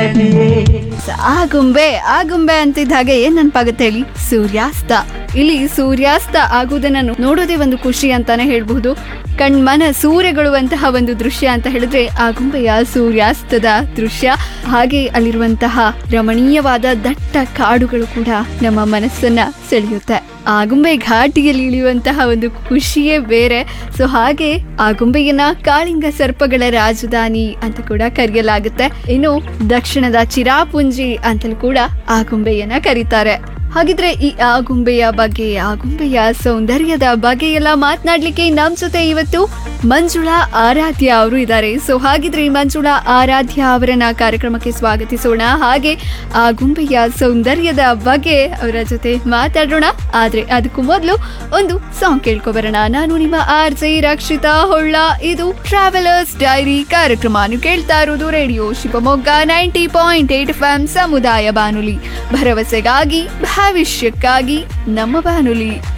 ನಡಿಯೇ ಆಗುಂಬೆ ಆಗುಂಬೆ ಅಂತಿದ್ದ ಹಾಗೆ ಏನ್ ನೆನಪಾಗುತ್ತೆ ಹೇಳಿ ಸೂರ್ಯಾಸ್ತ ಇಲ್ಲಿ ಸೂರ್ಯಾಸ್ತ ಆಗುವುದನ್ನ ನೋಡೋದೇ ಒಂದು ಖುಷಿ ಅಂತಾನೆ ಹೇಳ್ಬಹುದು ಕಣ್ಮನ ಸೂರ್ಯಗೊಳ್ಳುವಂತಹ ಒಂದು ದೃಶ್ಯ ಅಂತ ಹೇಳಿದ್ರೆ ಆಗುಂಬೆಯ ಸೂರ್ಯಾಸ್ತದ ದೃಶ್ಯ ಹಾಗೆ ಅಲ್ಲಿರುವಂತಹ ರಮಣೀಯವಾದ ದಟ್ಟ ಕಾಡುಗಳು ಕೂಡ ನಮ್ಮ ಮನಸ್ಸನ್ನ ಸೆಳೆಯುತ್ತೆ ಆಗುಂಬೆ ಘಾಟಿಯಲ್ಲಿ ಇಳಿಯುವಂತಹ ಒಂದು ಖುಷಿಯೇ ಬೇರೆ ಸೊ ಹಾಗೆ ಆಗುಂಬೆಯನ್ನ ಕಾಳಿಂಗ ಸರ್ಪಗಳ ರಾಜಧಾನಿ ಅಂತ ಕೂಡ ಕರೆಯಲಾಗುತ್ತೆ ಇನ್ನು ದಕ್ಷಿಣದ ಚಿರಾಪುಂಜಿ ಅಂತಲೂ ಕೂಡ ಆಗುಂಬೆಯನ್ನ ಕರೀತಾರೆ ಹಾಗಿದ್ರೆ ಈ ಆಗುಂಬೆಯ ಬಗ್ಗೆ ಆಗುಂಬೆಯ ಸೌಂದರ್ಯದ ಬಗ್ಗೆ ಎಲ್ಲ ಮಾತನಾಡ್ಲಿಕ್ಕೆ ನಮ್ ಜೊತೆ ಇವತ್ತು ಮಂಜುಳಾ ಆರಾಧ್ಯ ಅವರು ಇದ್ದಾರೆ ಸೊ ಹಾಗಿದ್ರೆ ಈ ಮಂಜುಳಾ ಆರಾಧ್ಯ ಅವರನ್ನ ಕಾರ್ಯಕ್ರಮಕ್ಕೆ ಸ್ವಾಗತಿಸೋಣ ಹಾಗೆ ಆಗುಂಬೆಯ ಸೌಂದರ್ಯದ ಬಗ್ಗೆ ಅವರ ಜೊತೆ ಮಾತಾಡೋಣ ಆದ್ರೆ ಅದಕ್ಕೂ ಮೊದಲು ಒಂದು ಸಾಂಗ್ ಕೇಳ್ಕೊಬರೋಣ ನಾನು ನಿಮ್ಮ ಆರ್ ಜೆ ರಕ್ಷಿತಾ ಹೊಳ್ಳ ಇದು ಟ್ರಾವೆಲರ್ಸ್ ಡೈರಿ ಕಾರ್ಯಕ್ರಮ ನೀವು ಕೇಳ್ತಾ ಇರೋದು radio Shivamogga ninety point eight F ಸಮುದಾಯ ಬಾನುಲಿ ಭರವಸೆಗಾಗಿ ಭವಿಷ್ಯಕ್ಕಾಗಿ ನಮ್ಮ ಬಾನುಲಿ